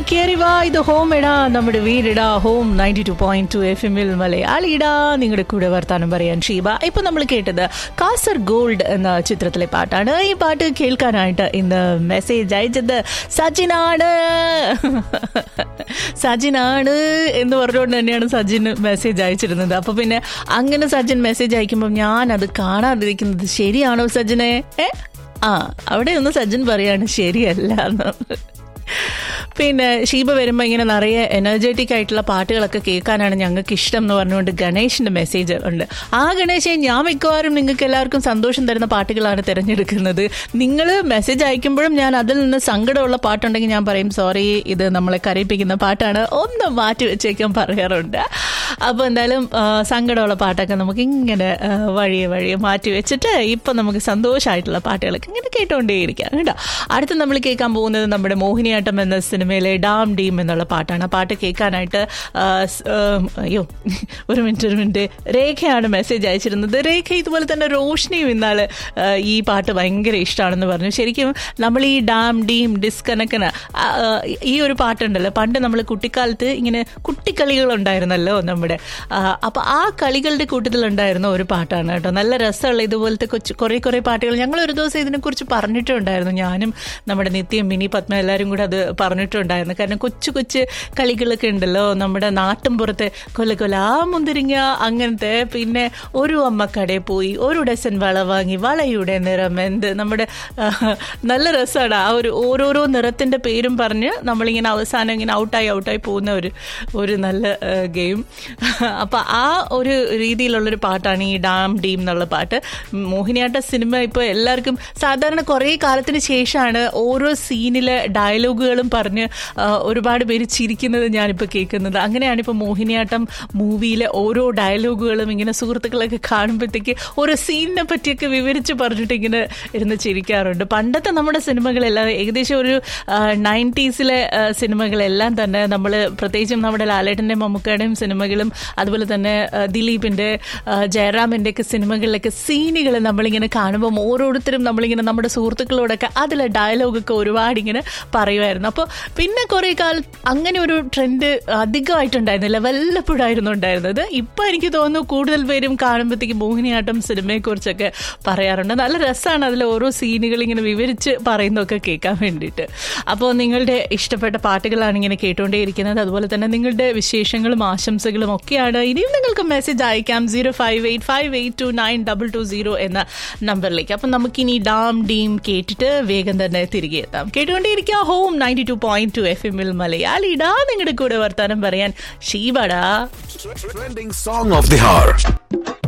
കേറി വാ ഇത് ഹോം ഇടാ നമ്മുടെ വീടിടാ home ninety two point two F എമ്മിൽ മലയാളിടാ നിങ്ങളുടെ കൂടെ വർത്താനം പറയാൻ ഷീബ ഇപ്പൊ നമ്മൾ കേട്ടത് കാസർ ഗോൾഡ് എന്ന ചിത്രത്തിലെ പാട്ടാണ് ഈ പാട്ട് കേൾക്കാനായിട്ട് ഇന്ന് മെസ്സേജ് അയച്ചത് സജിനാണ് സജിനാണ് എന്ന് പറഞ്ഞുകൊണ്ട് തന്നെയാണ് സജിൻ മെസ്സേജ് അയച്ചിരുന്നത് അപ്പൊ പിന്നെ അങ്ങനെ സജിൻ മെസ്സേജ് അയക്കുമ്പോൾ ഞാൻ അത് കാണാതിരിക്കുന്നത് ശരിയാണോ സജിനെ ഏ ആ അവിടെ ഒന്ന് സജിൻ പറയാണ് ശരിയല്ല എന്ന് പിന്നെ ഷീബ വരുമ്പോൾ ഇങ്ങനെ നിറയെ എനർജറ്റിക് ആയിട്ടുള്ള പാട്ടുകളൊക്കെ കേൾക്കാനാണ് ഞങ്ങൾക്ക് ഇഷ്ടം എന്ന് പറഞ്ഞുകൊണ്ട് ഗണേഷിന്റെ മെസ്സേജ് ഉണ്ട് ആ ഗണേശെ ഞാൻ മിക്കവാറും നിങ്ങൾക്ക് എല്ലാവർക്കും സന്തോഷം തരുന്ന പാട്ടുകളാണ് തിരഞ്ഞെടുക്കുന്നത് നിങ്ങൾ മെസ്സേജ് അയക്കുമ്പോഴും ഞാൻ അതിൽ നിന്ന് സങ്കടമുള്ള പാട്ടുണ്ടെങ്കിൽ ഞാൻ പറയും സോറി ഇത് നമ്മളെ കരയിപ്പിക്കുന്ന പാട്ടാണ് ഒന്ന് മാറ്റി വെച്ചേക്കാൻ പറയാറുണ്ട് അപ്പോൾ എന്തായാലും ആ, സങ്കടമുള്ള പാട്ടൊക്കെ നമുക്ക് ഇങ്ങനെ ആ, വഴിയെ വഴിയെ മാറ്റി വെച്ചിട്ട് ഇപ്പം നമുക്ക് സന്തോഷമായിട്ടുള്ള പാട്ടുകളൊക്കെ ഇങ്ങനെ കേട്ടുകൊണ്ടേയിരിക്കാം കേട്ടോ അടുത്ത് നമ്മൾ കേൾക്കാൻ പോകുന്നത് നമ്മുടെ മോഹിനിയാട്ടം എന്ന സിനിമയിലെ ഡാം ഡീം എന്നുള്ള പാട്ടാണ് ആ പാട്ട് കേൾക്കാനായിട്ട് ആ, സ്, ആ, അയ്യോ ഒരു മിനിറ്റ് ഒരു മിനിറ്റ് രേഖയാണ് മെസ്സേജ് അയച്ചിരുന്നത് രേഖ ഇതുപോലെ തന്നെ റോഷ്നിയും ഇന്നാൾ ആ, ഈ പാട്ട് ഭയങ്കര ഇഷ്ടമാണെന്ന് പറഞ്ഞു ശരിക്കും നമ്മൾ ഈ ഡാം ഡീം ഡിസ്കണക്കന ഈ ഒരു പാട്ടുണ്ടല്ലോ പണ്ട് നമ്മൾ കുട്ടിക്കാലത്ത് ഇങ്ങനെ കുട്ടിക്കളികൾ ഉണ്ടായിരുന്നല്ലോ നമ്മുടെ ആ, അപ്പൊ ആ കളികളുടെ കൂട്ടത്തിലുണ്ടായിരുന്ന ഒരു പാട്ടാണ് കേട്ടോ നല്ല രസമുള്ള ഇതുപോലത്തെ കൊച്ചു കുറേ കുറേ പാട്ടുകൾ ഞങ്ങൾ ഒരു ദിവസം ഇതിനെക്കുറിച്ച് പറഞ്ഞിട്ടുണ്ടായിരുന്നു ഞാനും നമ്മുടെ നിത്യം മിനി പത്മ എല്ലാവരും കൂടെ അത് പറഞ്ഞിട്ടുണ്ടായിരുന്നു കാരണം കൊച്ചു കൊച്ചു കളികളൊക്കെ ഉണ്ടല്ലോ നമ്മുടെ നാട്ടിൻപുറത്തെ കൊല കൊലാ മുന്തിരിങ്ങ അങ്ങനത്തെ പിന്നെ ഒരു അമ്മ കടയിൽ പോയി ഒരു ഡസൻ വള വാങ്ങി വളയുടെ നിറം എന്ത് നമ്മുടെ ആ, നല്ല രസമാണ് ആ ഒരു ഓരോരോ നിറത്തിന്റെ പേരും പറഞ്ഞ് നമ്മളിങ്ങനെ അവസാനം ഇങ്ങനെ ഔട്ടായി ഔട്ടായി പോകുന്ന ഒരു ഒരു നല്ല ഗെയിം അപ്പൊ ആ ഒരു രീതിയിലുള്ളൊരു പാട്ടാണ് ഈ ഡാം ഡീം എന്നുള്ള പാട്ട് മോഹിനിയാട്ട സിനിമ ഇപ്പോൾ എല്ലാവർക്കും സാധാരണ കുറേ കാലത്തിന് ശേഷമാണ് ഓരോ സീനിലെ ഡയലോഗുകളും പറഞ്ഞ് ആ, ഒരുപാട് പേര് ചിരിക്കുന്നത് ഞാനിപ്പോൾ കേൾക്കുന്നത് അങ്ങനെയാണ് ഇപ്പോൾ മോഹിനിയാട്ടം മൂവിയിലെ ഓരോ ഡയലോഗുകളും ഇങ്ങനെ സുഹൃത്തുക്കളൊക്കെ കാണുമ്പോഴത്തേക്ക് ഓരോ സീനിനെ പറ്റിയൊക്കെ വിവരിച്ച് പറഞ്ഞിട്ട് ഇങ്ങനെ ഇരുന്ന് ചിരിക്കാറുണ്ട് പണ്ടത്തെ നമ്മുടെ സിനിമകളെല്ലാം ഏകദേശം ഒരു നയൻറ്റീസിലെ സിനിമകളെല്ലാം തന്നെ നമ്മൾ പ്രത്യേകിച്ചും നമ്മുടെ ലാലേട്ടൻ്റെ മമ്മൂക്കയുടെയും സിനിമകളും അതുപോലെ തന്നെ ആ, ദിലീപിൻ്റെ ആ, ജയറാമിൻ്റെ ഒക്കെ സിനിമകളിലൊക്കെ സീനുകൾ നമ്മളിങ്ങനെ കാണുമ്പോൾ ഓരോരുത്തരും നമ്മളിങ്ങനെ നമ്മുടെ സുഹൃത്തുക്കളോടൊക്കെ അതിലെ ഡയലോഗൊക്കെ ഒരുപാട് ഇങ്ങനെ പറയുമായിരുന്നു അപ്പോൾ പിന്നെ കുറേ കാലം അങ്ങനെ ഒരു ട്രെൻഡ് അധികമായിട്ടുണ്ടായിരുന്നില്ല വല്ലപ്പോഴായിരുന്നു ഉണ്ടായിരുന്നത് ഇപ്പം എനിക്ക് തോന്നുന്നു കൂടുതൽ പേരും കാണുമ്പോഴത്തേക്ക് മോഹിനിയാട്ടം സിനിമയെക്കുറിച്ചൊക്കെ പറയാറുണ്ട് നല്ല രസമാണ് അതിൽ ഓരോ സീനുകൾ ഇങ്ങനെ വിവരിച്ച് പറയുന്നതൊക്കെ കേൾക്കാൻ വേണ്ടിയിട്ട് അപ്പോൾ നിങ്ങളുടെ ഇഷ്ടപ്പെട്ട പാട്ടുകളാണ് ഇങ്ങനെ കേട്ടുകൊണ്ടേയിരിക്കുന്നത് അതുപോലെ തന്നെ നിങ്ങളുടെ വിശേഷങ്ങളും ആശംസകളും ഒക്കെയാണ് ഇനിയും നിങ്ങൾക്ക് മെസ്സേജ് അയക്കാം zero five eight five eight two nine double two zero എന്ന നമ്പറിലേക്ക് അപ്പം നമുക്കിനി ഡാം ഡീം കേട്ടിട്ട് വേഗം തന്നെ തിരികെ എത്താം കേട്ടുകൊണ്ടേയിരിക്കുക home ninety two point two F എമ്മിൽ മലയാളിടാ നിങ്ങളുടെ കൂടെ വർത്താനം പറയാൻ ഷീബടാ Trending song of the hour.